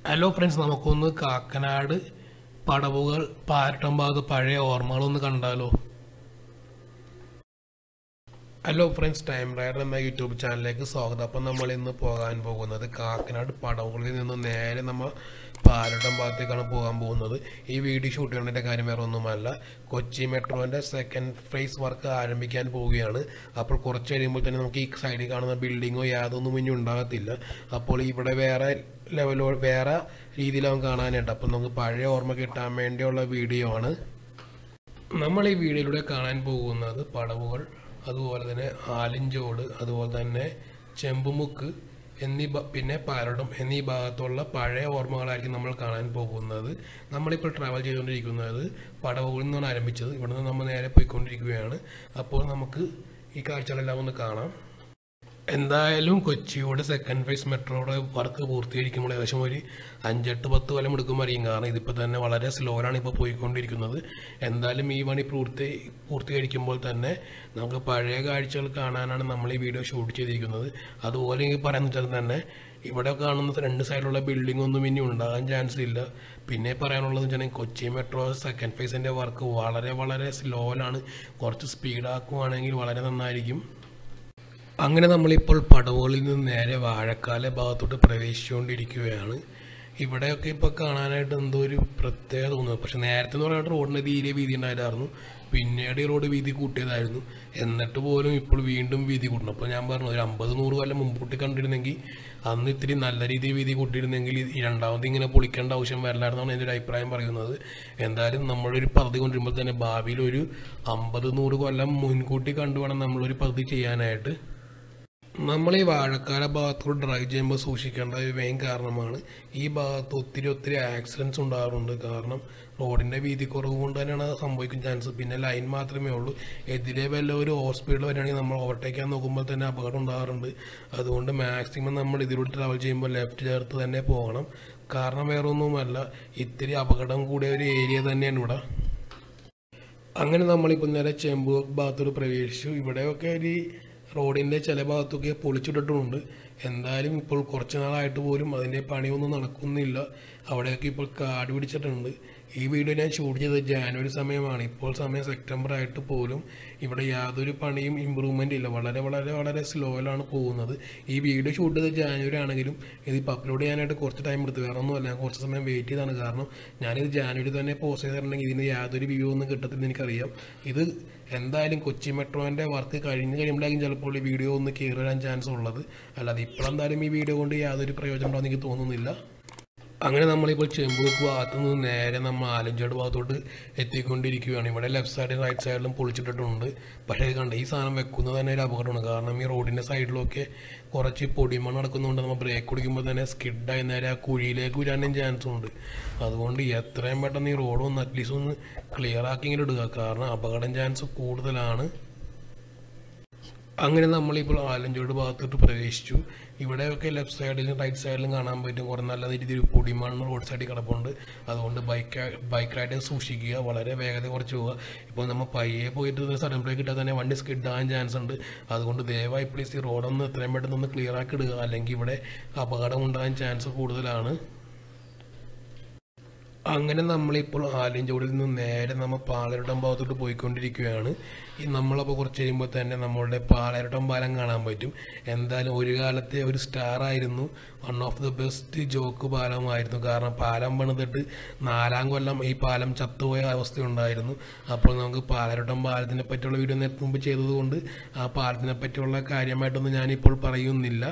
hello friends നമുക്കൊന്ന് കാക്കനാട് പടവുകൾ പാരട്ടം ഭാഗത്ത് പഴയ ഓർമ്മകളൊന്ന് കണ്ടാലോ ഹലോ ഫ്രണ്ട്സ് ടൈം റൈഡർ എന്ന യൂട്യൂബ് ചാനലിലേക്ക് സ്വാഗതം അപ്പം നമ്മൾ ഇന്ന് പോകാൻ പോകുന്നത് കാക്കനാട് പടവുകളിൽ നിന്ന് നേരെ നമ്മൾ പാലട്ടം ഭാഗത്തേക്കാണ് പോകാൻ പോകുന്നത് ഈ വീഡിയോ ഷൂട്ട് ചെയ്യുന്നതിൻ്റെ കാര്യം വേറെ ഒന്നുമല്ല കൊച്ചി മെട്രോൻ്റെ സെക്കൻഡ് ഫേസ് വർക്ക് ആരംഭിക്കാൻ പോവുകയാണ് അപ്പോൾ കുറച്ച് കഴിയുമ്പോൾ തന്നെ നമുക്ക് ഈ സൈഡിൽ കാണുന്ന ബിൽഡിങ്ങോ യാതൊന്നും ഇനി ഉണ്ടാകത്തില്ല അപ്പോൾ ഇവിടെ വേറെ ലെവലോ വേറെ രീതിയിലാവും കാണാനായിട്ട് അപ്പോൾ നമുക്ക് പഴയ ഓർമ്മ കിട്ടാൻ വേണ്ടിയുള്ള വീഡിയോ ആണ് നമ്മൾ ഈ വീഡിയോയിലൂടെ കാണാൻ പോകുന്നത് പടവുകൾ അതുപോലെ തന്നെ ആലിഞ്ചോട് അതുപോലെ തന്നെ ചെമ്പുമുക്ക് എന്നീ ഭ- പിന്നെ പാരടം എന്നീ ഭാഗത്തുള്ള പഴയ ഓർമ്മകളായിരിക്കും നമ്മൾ കാണാൻ പോകുന്നത് നമ്മളിപ്പോൾ ട്രാവൽ ചെയ്തുകൊണ്ടിരിക്കുന്നത് പടവുകളിൽ നിന്നാണ് ആരംഭിച്ചത് ഇവിടുന്ന് നമ്മൾ നേരെ പോയിക്കൊണ്ടിരിക്കുകയാണ് അപ്പോൾ നമുക്ക് ഈ കാഴ്ചകളെല്ലാം ഒന്ന് കാണാം എന്തായാലും കൊച്ചിയുടെ സെക്കൻഡ് ഫേസ് മെട്രോയുടെ വർക്ക് പൂർത്തീകരിക്കുമ്പോൾ ഏകദേശം ഒരു അഞ്ചെട്ട് പത്ത് കൊല്ലം എടുക്കുമായിരിക്കും കാരണം ഇതിപ്പോൾ തന്നെ വളരെ സ്ലോയിലാണ് ഇപ്പോൾ പോയിക്കൊണ്ടിരിക്കുന്നത് എന്തായാലും ഈ പണി പൂർത്തി പൂർത്തീകരിക്കുമ്പോൾ തന്നെ നമുക്ക് പഴയ കാഴ്ചകൾ കാണാനാണ് നമ്മൾ ഈ വീഡിയോ ഷൂട്ട് ചെയ്തിരിക്കുന്നത് അതുപോലെ എനിക്ക് പറയാൻ വെച്ചാൽ തന്നെ ഇവിടെ കാണുന്ന രണ്ട് സൈഡിലുള്ള ബിൽഡിംഗ് ഒന്നും ഇനി ഉണ്ടാകാൻ ചാൻസ് ഇല്ല പിന്നെ പറയാനുള്ളത് വെച്ചാൽ കൊച്ചി മെട്രോ സെക്കൻഡ് ഫേസിൻ്റെ വർക്ക് വളരെ വളരെ സ്ലോയിലാണ് കുറച്ച് സ്പീഡാക്കുവാണെങ്കിൽ വളരെ നന്നായിരിക്കും അങ്ങനെ നമ്മളിപ്പോൾ പടവുകളിൽ നിന്ന് നേരെ വാഴക്കാല ഭാഗത്തോട്ട് പ്രവേശിച്ചുകൊണ്ടിരിക്കുകയാണ് ഇവിടെയൊക്കെ ഇപ്പോൾ കാണാനായിട്ട് എന്തോ ഒരു പ്രത്യേകത തോന്നുന്നു പക്ഷെ നേരത്തെ എന്ന് പറഞ്ഞാൽ റോഡിന് തീരെ വീതി ഉണ്ടായിരുന്നു പിന്നീട് ഈ റോഡ് വീതി കൂട്ടിയതായിരുന്നു എന്നിട്ട് പോലും ഇപ്പോൾ വീണ്ടും വീതി കൂട്ടണം അപ്പോൾ ഞാൻ പറഞ്ഞു ഒരു അമ്പത് നൂറ് കൊല്ലം മുമ്പോട്ട് കണ്ടിരുന്നെങ്കിൽ അന്ന് ഇത്തിരി നല്ല രീതിയിൽ വീതി കൂട്ടിയിരുന്നെങ്കിൽ ഈ രണ്ടാമത് ഇങ്ങനെ പൊളിക്കേണ്ട ആവശ്യം വരില്ലായിരുന്നാണ് എൻ്റെ ഒരു അഭിപ്രായം പറയുന്നത് എന്തായാലും നമ്മളൊരു പദ്ധതി കൊണ്ടുവരുമ്പോൾ തന്നെ ഭാവിയിൽ ഒരു അമ്പത് നൂറ് കൊല്ലം മുൻകൂട്ടി കണ്ടുവേണം നമ്മളൊരു പദ്ധതി ചെയ്യാനായിട്ട് നമ്മൾ ഈ വാഴക്കാല ഭാഗത്തോട് ഡ്രൈവ് ചെയ്യുമ്പോൾ സൂക്ഷിക്കേണ്ട ഒരു മെയിൻ കാരണമാണ് ഈ ഭാഗത്ത് ഒത്തിരി ഒത്തിരി ആക്സിഡൻറ്റ്സ് ഉണ്ടാകാറുണ്ട് കാരണം റോഡിൻ്റെ വീതി കുറവ് കൊണ്ട് തന്നെയാണ് അത് സംഭവിക്കാൻ ചാൻസ് പിന്നെ ലൈൻ മാത്രമേ ഉള്ളൂ എതിരെ വല്ല ഒരു ഓവർ സ്പീഡിൽ വരികയാണെങ്കിൽ നമ്മൾ ഓവർടേക്ക് ചെയ്യാൻ നോക്കുമ്പോൾ തന്നെ അപകടം ഉണ്ടാകാറുണ്ട് അതുകൊണ്ട് മാക്സിമം നമ്മൾ ഇതിലൂടെ ട്രാവൽ ചെയ്യുമ്പോൾ ലെഫ്റ്റ് ചേർത്ത് തന്നെ പോകണം കാരണം വേറെ ഒന്നുമല്ല ഇത്തിരി അപകടം കൂടിയ ഒരു ഏരിയ തന്നെയാണ് ഇവിടെ അങ്ങനെ നമ്മളിപ്പോൾ നേരെ ചെമ്പൂർ ഭാഗത്തോട് പ്രവേശിച്ചു ഇവിടെയൊക്കെ ഒരു റോഡിൻ്റെ ചില ഭാഗത്തൊക്കെ പൊളിച്ചിട്ടിട്ടുണ്ട് എന്തായാലും ഇപ്പോൾ കുറച്ച് നാളായിട്ട് പോലും അതിൻ്റെ പണിയൊന്നും നടക്കുന്നില്ല അവിടെയൊക്കെ ഇപ്പോൾ കാട് പിടിച്ചിട്ടുണ്ട് ഈ വീഡിയോ ഞാൻ ഷൂട്ട് ചെയ്തത് ജാനുവരി സമയമാണ് ഇപ്പോൾ സമയം സെപ്റ്റംബർ ആയിട്ട് പോലും ഇവിടെ യാതൊരു പണിയും ഇമ്പ്രൂവ്മെൻ്റ് ഇല്ല വളരെ വളരെ വളരെ സ്ലോയിലാണ് പോകുന്നത് ഈ വീഡിയോ ഷൂട്ട് ചെയ്തത് ജാനുവരി ആണെങ്കിലും ഇതിപ്പോൾ അപ്ലോഡ് ചെയ്യാനായിട്ട് കുറച്ച് ടൈം എടുത്തു വേറെ ഒന്നുമല്ല ഞാൻ കുറച്ച് സമയം വെയിറ്റ് ചെയ്താണ് കാരണം ഞാനിത് ജാനുവരി തന്നെ പോസ്റ്റ് ചെയ്തിട്ടുണ്ടെങ്കിൽ ഇതിന് യാതൊരു വ്യൂ ഒന്നും കിട്ടത്തില്ലെന്ന് എനിക്കറിയാം ഇത് എന്തായാലും കൊച്ചി മെട്രോൻ്റെ വർക്ക് കഴിഞ്ഞ് കഴിയുമ്പോഴായിരിക്കും ചിലപ്പോൾ ഈ വീഡിയോ ഒന്ന് കയറി വരാൻ ചാൻസ് ഉള്ളത് അല്ലാതെ ഇപ്പോഴെന്തായാലും ഈ വീഡിയോ കൊണ്ട് യാതൊരു പ്രയോജനം ഉണ്ടെന്ന് എനിക്ക് തോന്നുന്നില്ല അങ്ങനെ നമ്മളിപ്പോൾ ചെമ്പൂക്ക് ഭാഗത്തു നിന്ന് നേരെ നമ്മൾ ആലഞ്ചേട് ഭാഗത്തോട്ട് എത്തിക്കൊണ്ടിരിക്കുകയാണ് ഇവിടെ ലെഫ്റ്റ് സൈഡും റൈറ്റ് സൈഡിലും പൊളിച്ചിട്ടിട്ടുണ്ട് പക്ഷേ ഇത് കണ്ട ഈ സാധനം വെക്കുന്നത് തന്നെ ഒരു അപകടമാണ് കാരണം ഈ റോഡിൻ്റെ സൈഡിലൊക്കെ കുറച്ച് പൊടിമണ്ണ് നടക്കുന്നതുകൊണ്ട് നമ്മൾ ബ്രേക്ക് കുടിക്കുമ്പോൾ തന്നെ സ്കിഡായി നേരെ ആ കുഴിയിലേക്ക് വരാനും ചാൻസ് ഉണ്ട് അതുകൊണ്ട് എത്രയും പെട്ടെന്ന് ഈ റോഡ് ഒന്ന് അറ്റ്ലീസ്റ്റ് ഒന്ന് ക്ലിയർ ആക്കി ഇങ്ങനെ ഇടുക കാരണം അപകടം ചാൻസ് കൂടുതലാണ് അങ്ങനെ നമ്മളിപ്പോൾ ആലഞ്ചോട് ഭാഗത്തോട്ട് പ്രവേശിച്ചു ഇവിടെയൊക്കെ ലെഫ്റ്റ് സൈഡിലും റൈറ്റ് സൈഡിലും കാണാൻ പറ്റും കുറേ നല്ല രീതിയിൽ പൊടിമണ്ണ് റോഡ് സൈഡിൽ കിടപ്പുണ്ട് അതുകൊണ്ട് ബൈക്ക് ബൈക്ക് റൈഡേഴ്സ് സൂക്ഷിക്കുക വളരെ വേഗത കുറച്ച് പോവുക ഇപ്പോൾ നമ്മൾ പയ്യെ പോയിട്ട് സഡൻ ബ്രേക്ക് ഇട്ടാൽ തന്നെ വണ്ടി സ്കിഡ് ആകാൻ ചാൻസ് ഉണ്ട് അതുകൊണ്ട് ദയവായി പ്ലീസ് ഈ റോഡൊന്ന് എത്രയും പെട്ടെന്ന് ഒന്ന് ക്ലിയർ ആക്കി ഇടുക അല്ലെങ്കിൽ ഇവിടെ അപകടം ഉണ്ടാകാൻ ചാൻസ് കൂടുതലാണ് അങ്ങനെ നമ്മളിപ്പോൾ ആലിഞ്ചോടിൽ നിന്ന് നേരെ നമ്മൾ പാലരട്ടം ഭാഗത്തോട്ട് പോയിക്കൊണ്ടിരിക്കുകയാണ് ഈ നമ്മളപ്പോൾ കുറച്ച് കഴിയുമ്പോൾ തന്നെ നമ്മളുടെ പാലരട്ടം പാലം കാണാൻ പറ്റും എന്തായാലും ഒരു കാലത്തെ ഒരു സ്റ്റാർ ആയിരുന്നു one of the best joke പാലമായിരുന്നു കാരണം പാലം പണിതിട്ട് നാലാം കൊല്ലം ഈ പാലം ചത്തുപോയ അവസ്ഥയുണ്ടായിരുന്നു അപ്പോൾ നമുക്ക് പാലരട്ടം പാലത്തിനെ പറ്റിയുള്ള വീഡിയോ നേരത്തെ മുമ്പ് ചെയ്തതുകൊണ്ട് ആ പാലത്തിനെ പറ്റിയുള്ള കാര്യമായിട്ടൊന്നും ഞാനിപ്പോൾ പറയുന്നില്ല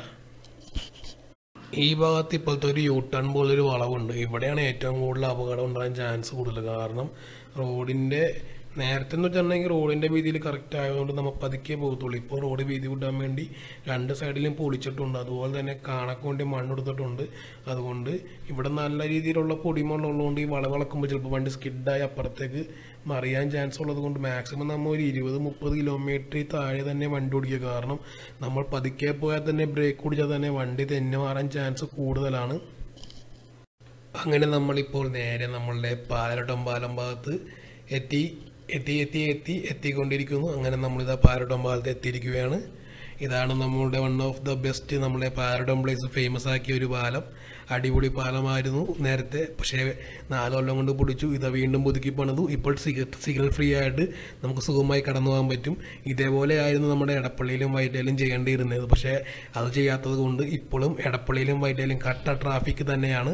ഈ ഭാഗത്ത് ഇപ്പോഴത്തെ ഒരു യൂ ടേൺ പോലൊരു വളവുണ്ട് ഇവിടെയാണ് ഏറ്റവും കൂടുതൽ അപകടം ഉണ്ടാകാൻ ചാൻസ് കൂടുതൽ കാരണം റോഡിൻ്റെ നേരത്തെ എന്ന് വെച്ചിട്ടുണ്ടെങ്കിൽ റോഡിൻ്റെ വീതിയിൽ കറക്റ്റ് ആയതുകൊണ്ട് നമ്മൾ പതുക്കെ പോകത്തുള്ളൂ ഇപ്പോൾ റോഡ് വീതി കൂട്ടാൻ വേണ്ടി രണ്ട് സൈഡിലും പൊളിച്ചിട്ടുണ്ട് അതുപോലെ തന്നെ കാണാൻ വേണ്ടി മണ്ണെടുത്തിട്ടുണ്ട് അതുകൊണ്ട് ഇവിടെ നല്ല രീതിയിലുള്ള പൊടിമണ്ണുള്ളതുകൊണ്ട് ഈ വളവിളക്കുമ്പോൾ ചിലപ്പോൾ വണ്ടി സ്കിഡായി അപ്പുറത്തേക്ക് മറിയാൻ ചാൻസ് ഉള്ളത് കൊണ്ട് മാക്സിമം നമ്മൾ ഒരു ഇരുപത് മുപ്പത് കിലോമീറ്റർ താഴെ തന്നെ വണ്ടി ഓടിക്കുക കാരണം നമ്മൾ പതുക്കെ പോയാൽ തന്നെ ബ്രേക്ക് ഓടിച്ചാൽ തന്നെ വണ്ടി തെന്നു മാറാൻ ചാൻസ് കൂടുതലാണ് അങ്ങനെ നമ്മളിപ്പോൾ നേരെ നമ്മളുടെ പാലട്ടം പാലം ഭാഗത്ത് എത്തി എത്തി എത്തി എത്തി എത്തിക്കൊണ്ടിരിക്കുന്നു അങ്ങനെ നമ്മളിതാ പാലട്ടം പാലത്ത് എത്തിയിരിക്കുകയാണ് ഇതാണ് നമ്മളുടെ വൺ ഓഫ് ദ ബെസ്റ്റ് നമ്മളെ പാരഡം പ്ലേസ് ഫേമസ് ആക്കിയ ഒരു പാലം അടിപൊളി പാലമായിരുന്നു നേരത്തെ പക്ഷേ നാല് കൊല്ലം കൊണ്ട് പൊടിച്ചു ഇത് വീണ്ടും പുതുക്കി പണിതു ഇപ്പോൾ സിഗ്നൽ ഫ്രീ ആയിട്ട് നമുക്ക് സുഖമായി കടന്നു പോകാൻ പറ്റും ഇതേപോലെ ആയിരുന്നു നമ്മുടെ എടപ്പള്ളിയിലും വൈറ്റയിലും ചെയ്യേണ്ടിയിരുന്നത് പക്ഷേ അത് ചെയ്യാത്തത് കൊണ്ട് ഇപ്പോഴും എടപ്പള്ളിയിലും വൈറ്റയിലും കട്ട ട്രാഫിക് തന്നെയാണ്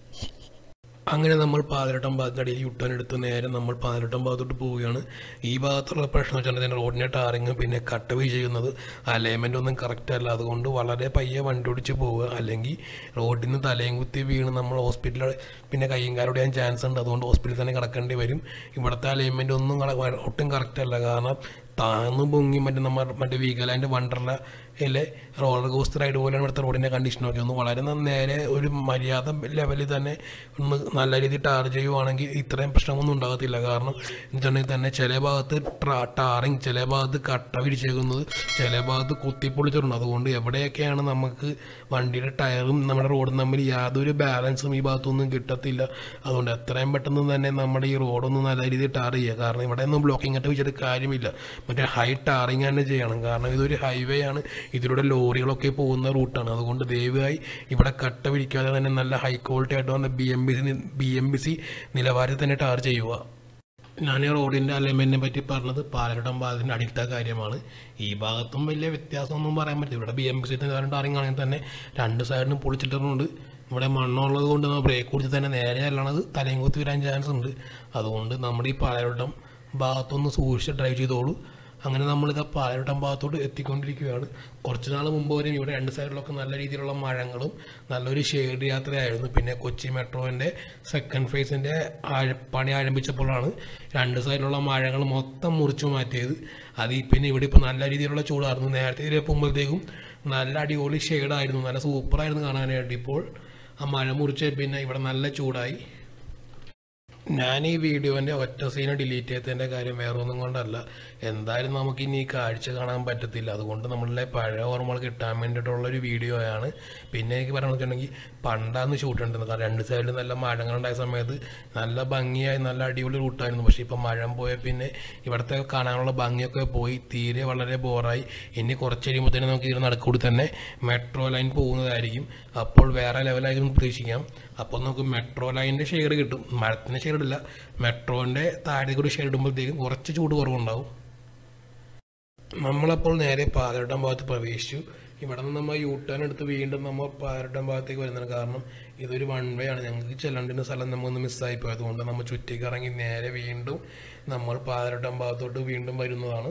അങ്ങനെ നമ്മൾ പാതിരട്ടം ഭാഗത്തിനടിയിൽ യുട്ടേൺ എടുത്ത് നേരെ നമ്മൾ പാതിരട്ടം ഭാഗത്തോട്ട് പോവുകയാണ് ഈ ഭാഗത്തുള്ള പ്രശ്നം വെച്ചിട്ടുണ്ടെങ്കിൽ റോഡിനെ ടാറിങ് പിന്നെ കട്ട് വേ ചെയ്യുന്നത് അലൈൻമെൻ്റ് ഒന്നും കറക്റ്റ് അല്ല അതുകൊണ്ട് വളരെ പയ്യെ വണ്ടി ഓടിച്ച് പോവുക അല്ലെങ്കിൽ റോഡിന് തലയും കുത്തി വീണ് നമ്മൾ ഹോസ്പിറ്റലിൽ പിന്നെ കയ്യും കാലോടെയാൻ ചാൻസ് ഉണ്ട് അതുകൊണ്ട് ഹോസ്പിറ്റലിൽ തന്നെ കിടക്കേണ്ടി വരും ഇവിടുത്തെ അലൈൻമെൻ്റ് ഒന്നും കറ- ഒട്ടും കറക്റ്റ് അല്ല കാരണം താന്ന് പൊങ്ങി മറ്റേ നമ്മൾ മറ്റേ വീഗലാൻഡ് വണ്ടർലയിലെ റോളർ കോസ്റ്റർ റൈഡ് പോലെയാണ് ഇവിടുത്തെ റോഡിൻ്റെ കണ്ടീഷനൊക്കെ ഒന്ന് വളരെ ന- നേരെ ഒരു മര്യാദ ലെവലിൽ തന്നെ ഒന്ന് നല്ല രീതിയിൽ ടാർ ചെയ്യുവാണെങ്കിൽ ഇത്രയും പ്രശ്നമൊന്നും ഉണ്ടാകത്തില്ല കാരണം എന്നുവെച്ചിട്ടുണ്ടെങ്കിൽ തന്നെ ചില ഭാഗത്ത് ട്രാ- ടാറിങ് ചില ഭാഗത്ത് കട്ട വിരിച്ചേക്കുന്നത് ചില ഭാഗത്ത് കുത്തിപ്പൊളിച്ചിട്ടുണ്ട് അതുകൊണ്ട് എവിടെയൊക്കെയാണ് നമുക്ക് വണ്ടിയുടെ ടയറും നമ്മുടെ റോഡും തമ്മിൽ യാതൊരു ബാലൻസും ഈ ഭാഗത്തൊന്നും കിട്ടത്തില്ല അതുകൊണ്ട് എത്രയും പെട്ടെന്ന് തന്നെ നമ്മുടെ ഈ റോഡൊന്ന് നല്ല രീതിയിൽ ടാർ ചെയ്യുക കാരണം ഇവിടെ ഒന്നും ബ്ലോക്കിംഗ് ആയിട്ട് വെച്ചിട്ട് കാര്യമില്ല മറ്റേ ഹൈ ടാറിങ് തന്നെ ചെയ്യണം കാരണം ഇതൊരു ഹൈവേ ആണ് ഇതിലൂടെ ലോറികളൊക്കെ പോകുന്ന റൂട്ടാണ് അതുകൊണ്ട് ദയവായി ഇവിടെ കട്ട പിടിക്കാതെ തന്നെ നല്ല ഹൈ ക്വാളിറ്റി ആയിട്ട് വന്ന B M B C B M B C നിലവാരത്തിൽ തന്നെ ടാർ ചെയ്യുക ഞാൻ ഈ റോഡിൻ്റെ അലൈൻമെൻറ്റിനെ പറ്റി പറഞ്ഞത് പാലരുടം ഭാഗത്തിൻ്റെ അടിയിലത്തെ കാര്യമാണ് ഈ ഭാഗത്തും വലിയ വ്യത്യാസമൊന്നും പറയാൻ പറ്റില്ല ഇവിടെ B M B C tarring ആണെങ്കിൽ തന്നെ രണ്ട് സൈഡിനും പൊളിച്ചിട്ടുണ്ട് ഇവിടെ മണ്ണുള്ളത് കൊണ്ട് നമ്മൾ ബ്രേക്ക് കുടിച്ച് തന്നെ നേരെ അല്ലണത് തലയും കുത്തി വരാൻ ചാൻസ് ഉണ്ട് അതുകൊണ്ട് നമ്മുടെ ഈ പാലരുടം ഭാഗത്തൊന്ന് സൂക്ഷിച്ച് ഡ്രൈവ് ചെയ്തോളൂ അങ്ങനെ നമ്മളിത് പാലരുടം ഭാഗത്തോട്ട് എത്തിക്കൊണ്ടിരിക്കുകയാണ് കുറച്ച് നാൾ മുമ്പ് വരെ ഇവിടെ രണ്ട് സൈഡിലൊക്കെ നല്ല രീതിയിലുള്ള മഴങ്ങളും നല്ലൊരു ഷെയ്ഡ് യാത്രയായിരുന്നു പിന്നെ കൊച്ചി മെട്രോൻ്റെ സെക്കൻഡ് ഫേസിൻ്റെ ആഴ പണി ആരംഭിച്ചപ്പോഴാണ് രണ്ട് സൈഡിലുള്ള മഴകൾ മൊത്തം മുറിച്ചു മാറ്റിയത് അത് ഈ പിന്നെ ഇവിടെ ഇപ്പോൾ നല്ല രീതിയിലുള്ള ചൂടായിരുന്നു നേരത്തെ ഇതിലെ പോകുമ്പോഴത്തേക്കും നല്ല അടിപൊളി ഷെയ്ഡായിരുന്നു നല്ല സൂപ്പറായിരുന്നു കാണാനായിട്ട് ഇപ്പോൾ ആ മഴ മുറിച്ച പിന്നെ ഇവിടെ നല്ല ചൂടായി ഞാൻ ഈ വീഡിയോൻ്റെ ഒറ്റ സീന് ഡിലീറ്റ് ചെയ്തതിൻ്റെ കാര്യം വേറെ ഒന്നും കൊണ്ടല്ല എന്തായാലും നമുക്ക് ഇനി ഈ കാഴ്ച കാണാൻ പറ്റത്തില്ല അതുകൊണ്ട് നമ്മളുടെ പഴയ ഓർമ്മകൾ കിട്ടാൻ വേണ്ടിയിട്ടുള്ള ഒരു വീഡിയോ ആണ് പിന്നെ എനിക്ക് പറയണമെന്ന് വെച്ചിട്ടുണ്ടെങ്കിൽ പണ്ടാന്ന് ഷൂട്ട് ഉണ്ടായിരുന്നത് കാരണം രണ്ട് സൈഡിൽ നല്ല മഴങ്ങളുണ്ടായ സമയത്ത് നല്ല ഭംഗിയായി നല്ല അടിപൊളി റൂട്ടായിരുന്നു പക്ഷേ ഇപ്പം മഴ പോയ പിന്നെ ഇവിടുത്തെ കാണാനുള്ള ഭംഗിയൊക്കെ പോയി തീരെ വളരെ ബോറായി ഇനി കുറച്ച് കഴിയുമ്പോഴത്തേനും നമുക്ക് ഇതിന് നടുക്കൂടി തന്നെ മെട്രോ ലൈൻ പോകുന്നതായിരിക്കും അപ്പോൾ വേറെ ലെവലായിരിക്കും പ്രതീക്ഷിക്കാം അപ്പോൾ നമുക്ക് മെട്രോ ലൈനിൻ്റെ ഷെയ്ഡ് കിട്ടും മരത്തിൻ്റെ ഷെയ്ഡ് ഇല്ല മെട്രോൻ്റെ താഴെ കൂടി ഷെയ്ഡ് ഇടുമ്പോഴത്തേക്കും കുറച്ച് ചൂട് കുറവുണ്ടാവും നമ്മളപ്പോൾ നേരെ പാലരുടം ഭാഗത്ത് പ്രവേശിച്ചു ഇവിടെ നിന്ന് നമ്മൾ യൂ ടേൺ എടുത്ത് വീണ്ടും നമ്മൾ പാലരുടം ഭാഗത്തേക്ക് വരുന്നത് കാരണം ഇതൊരു വൺ വേ ആണ് ഞങ്ങൾക്ക് ചെല്ലേണ്ടുന്ന സ്ഥലം നമ്മൊന്ന് മിസ്സായി പോയത് അതുകൊണ്ട് നമ്മൾ ചുറ്റിക്ക് ഇറങ്ങി നേരെ വീണ്ടും നമ്മൾ പാലരുടം ഭാഗത്തോട്ട് വീണ്ടും വരുന്നതാണ്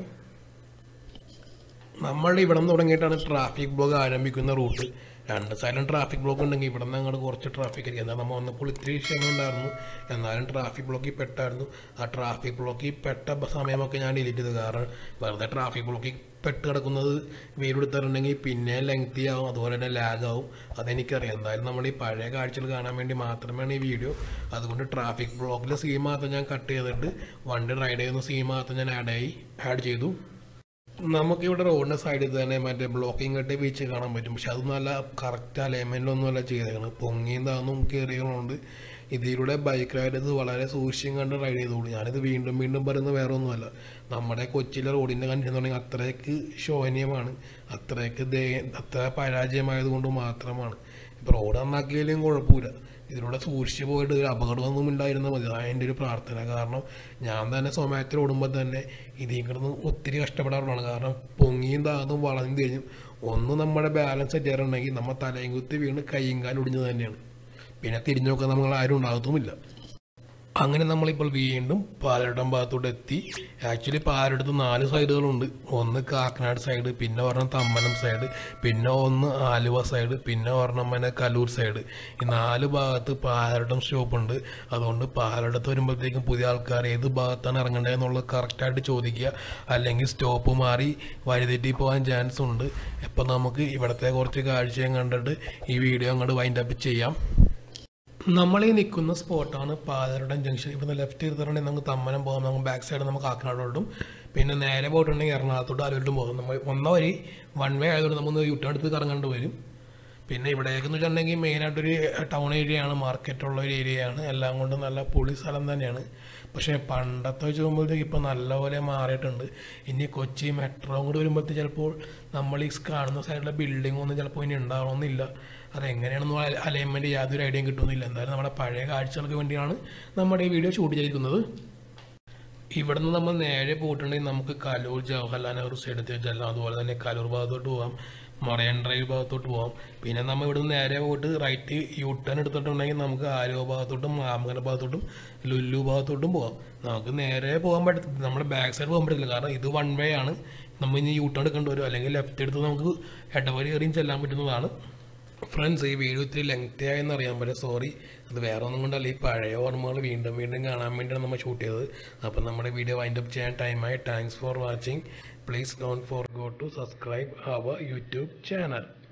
നമ്മൾ ഇവിടെ നിന്ന് തുടങ്ങിയിട്ടാണ് ട്രാഫിക് ബ്ലോക്ക് ആരംഭിക്കുന്ന റൂട്ട് രണ്ട് സൈഡിലും ട്രാഫിക് ബ്ലോക്ക് ഉണ്ടെങ്കിൽ ഇവിടെ നിന്ന് അങ്ങോട്ട് കുറച്ച് ട്രാഫിക് ആയിരിക്കും എന്നാൽ നമ്മൾ വന്നപ്പോൾ ഇത്തിരി ക്ഷമ ഉണ്ടായിരുന്നു എന്നാലും ട്രാഫിക് ബ്ലോക്കിൽ പെട്ടായിരുന്നു ആ ട്രാഫിക് ബ്ലോക്കിൽ പെട്ട ബ- സമയമൊക്കെ ഞാൻ ഡിലീറ്റ് ചെയ്തു കാരണം വെറുതെ ട്രാഫിക് ബ്ലോക്കിൽ പെട്ട് കിടക്കുന്നത് വീടെടുത്തിട്ടുണ്ടെങ്കിൽ പിന്നെ ലെങ്തി ആവും അതുപോലെ തന്നെ ലാഗ് ആവും അതെനിക്കറിയാം എന്തായാലും നമ്മൾ ഈ പഴയ കാഴ്ചകൾ കാണാൻ വേണ്ടി മാത്രമാണ് ഈ വീഡിയോ അതുകൊണ്ട് ട്രാഫിക് ബ്ലോക്കിലെ സീൻ മാത്രം ഞാൻ കട്ട് ചെയ്തിട്ട് വണ്ടി റൈഡ് ചെയ്യുന്ന സീൻ മാത്രം ഞാൻ ആഡ് ആയി ആഡ് ചെയ്തു നമുക്കിവിടെ റോഡിൻ്റെ സൈഡിൽ തന്നെ മറ്റേ ബ്ലോക്കിംഗ് കെട്ടി ബീച്ച് കാണാൻ പറ്റും പക്ഷെ അത് നല്ല കറക്റ്റ് അലൈൻമെൻറ്റിലൊന്നും അല്ല ചെയ്തേക്കണം പൊങ്ങിയും താന്നും കയറിയതുകൊണ്ട് ഇതിലൂടെ ബൈക്ക് റൈഡ് ഇത് വളരെ സൂക്ഷിച്ചും കണ്ട് റൈഡ് ചെയ്തോളൂ ഞാനിത് വീണ്ടും വീണ്ടും പറയുന്നത് വേറെ ഒന്നുമല്ല നമ്മുടെ കൊച്ചിയിലെ റോഡിൻ്റെ കണ്ടീഷൻ തുടങ്ങി അത്രയ്ക്ക് ശോഭനീയമാണ് അത്രയ്ക്ക് ദേ അത്ര പരാജയമായതുകൊണ്ട് മാത്രമാണ് ഇപ്പോൾ റോഡ് നന്നാക്കിയാലും കുഴപ്പമില്ല ഇതിലൂടെ സൂക്ഷിച്ച് പോയിട്ട് ഒരു അപകടമൊന്നും ഉണ്ടായിരുന്നാൽ മതി അതാണ് എൻ്റെ ഒരു പ്രാർത്ഥന കാരണം ഞാൻ തന്നെ സൊമാറ്റോ ഓടുമ്പോൾ തന്നെ ഇതിൽ കിടന്ന് ഒത്തിരി കഷ്ടപ്പെടാറുള്ളതാണ് കാരണം പൊങ്ങിയും താന്നും വളഞ്ഞും തിരിഞ്ഞും ഒന്ന് നമ്മുടെ ബാലൻസ് തെറ്റാറുണ്ടെങ്കിൽ നമ്മൾ തലയും കുത്തി വീണ് കൈയും കാലും ഒടിഞ്ഞത് തന്നെയാണ് പിന്നെ തിരിഞ്ഞു നോക്കാൻ നമ്മൾ ആരും ഉണ്ടാകത്തുമില്ല അങ്ങനെ നമ്മളിപ്പോൾ വീണ്ടും പാലരുടം ഭാഗത്തോട്ട് എത്തി ആക്ച്വലി പാലരുടത്ത് നാല് സൈഡുകളുണ്ട് ഒന്ന് കാക്കനാട് സൈഡ് പിന്നെ ഒരെണ്ണം തമ്മനം സൈഡ് പിന്നെ ഒന്ന് ആലുവ സൈഡ് പിന്നെ ഒരെണ്ണം പിന്നെ കലൂർ സൈഡ് ഈ നാല് ഭാഗത്ത് പാലരുടം സ്റ്റോപ്പുണ്ട് അതുകൊണ്ട് പാലരുടത്ത് വരുമ്പോഴത്തേക്കും പുതിയ ആൾക്കാർ ഏത് ഭാഗത്താണ് ഇറങ്ങേണ്ടത് എന്നുള്ളത് കറക്റ്റായിട്ട് ചോദിക്കുക അല്ലെങ്കിൽ സ്റ്റോപ്പ് മാറി വഴിതെറ്റി പോകാൻ ചാൻസ് ഉണ്ട് ഇപ്പം നമുക്ക് ഇവിടുത്തെ കുറച്ച് കാഴ്ചയും കണ്ടിട്ട് ഈ വീഡിയോ അങ്ങോട്ട് വൈൻഡ് അപ്പ് ചെയ്യാം നമ്മളീ നിൽക്കുന്ന സ്പോട്ടാണ് പാലരുടൻ ജംഗ്ഷൻ ഇവിടുന്ന് ലെഫ്റ്റ് എടുത്തിട്ടുണ്ടെങ്കിൽ നമുക്ക് തമ്മനം പോകാം നമുക്ക് ബാക്ക് സൈഡ് നമുക്ക് കാക്കനാടോട്ടും പിന്നെ നേരെ പോയിട്ടുണ്ടെങ്കിൽ എറണാകുളത്തോട്ട് ആലോട്ടും പോകാം നമ്മൾ ഒന്ന വരി വൺ വേ ആയതുകൊണ്ട് നമ്മൾ യൂട്ടേൺ എടുത്ത് കറങ്ങേണ്ടി വരും പിന്നെ ഇവിടേക്ക് എന്ന് വെച്ചിട്ടുണ്ടെങ്കിൽ മെയിനായിട്ടൊരു ടൗൺ ഏരിയയാണ് മാർക്കറ്റുള്ള ഒരു ഏരിയയാണ് എല്ലാം കൊണ്ടും നല്ല പൊളി സ്ഥലം തന്നെയാണ് പക്ഷേ പണ്ടത്തെ വെച്ച് നോക്കുമ്പോഴത്തേക്ക് ഇപ്പോൾ നല്ലപോലെ മാറിയിട്ടുണ്ട് ഇനി കൊച്ചി മെട്രോ കൂടി വരുമ്പോഴത്തേക്ക് ചിലപ്പോൾ നമ്മൾ ഈ കാണുന്ന സൈഡിലെ ബിൽഡിംഗ് ഒന്നും ചിലപ്പോൾ ഇനി ഉണ്ടാവണമെന്നില്ല അതെങ്ങനെയാണെന്ന് അലൈൻമെൻറ്റ് യാതൊരു ഐഡിയയും കിട്ടുന്നില്ല എന്തായാലും നമ്മുടെ പഴയ കാഴ്ചകൾക്ക് വേണ്ടിയാണ് നമ്മുടെ ഈ വീഡിയോ ഷൂട്ട് ചെയ്തിരിക്കുന്നത് ഇവിടെ നിന്ന് നമ്മൾ നേരെ പോയിട്ടുണ്ടെങ്കിൽ നമുക്ക് കലൂർ ജവഹർലാൽ നെഹ്റു സ്റ്റേഡിയത്തിൽ ചെല്ലാം അതുപോലെ തന്നെ കലൂർ ഭാഗത്തോട്ട് പോകാം മറൈൻ ഡ്രൈവ് ഭാഗത്തോട്ട് പോകാം പിന്നെ നമ്മൾ ഇവിടെ നിന്ന് നേരെ പോയിട്ട് റൈറ്റ് യൂ ടേൺ എടുത്തിട്ടുണ്ടെങ്കിൽ നമുക്ക് ആലുവ ഭാഗത്തോട്ടും മാമംഗല ഭാഗത്തോട്ടും ലുല്ലു ഭാഗത്തോട്ടും പോകാം നമുക്ക് നേരെ പോകാൻ പറ്റത്തില്ല നമ്മുടെ ബാക്ക് സൈഡ് പോകാൻ പറ്റത്തില്ല കാരണം ഇത് വൺ വേ ആണ് നമ്മൾ ഇനി യൂ ടേൺ എടുക്കേണ്ടി വരും അല്ലെങ്കിൽ ലെഫ്റ്റ് എടുത്ത് നമുക്ക് ഇടവഴി കയറിയും ചെല്ലാൻ പറ്റുന്നതാണ് ഫ്രണ്ട്സ് ഈ വീഡിയോ ഇത്തിരി ലെങ്തി ആയെന്ന് അറിയാൻ പറ്റും സോറി അത് വേറെ ഒന്നും കൊണ്ടല്ല ഈ പഴയ ഓർമ്മകൾ വീണ്ടും വീണ്ടും കാണാൻ വേണ്ടിയാണ് നമ്മൾ ഷൂട്ട് ചെയ്തത് അപ്പം നമ്മുടെ വീഡിയോ വൈൻഡ് അപ്പ് ചെയ്യാൻ ടൈമായി thanks for watching please don't forget to subscribe our YouTube channel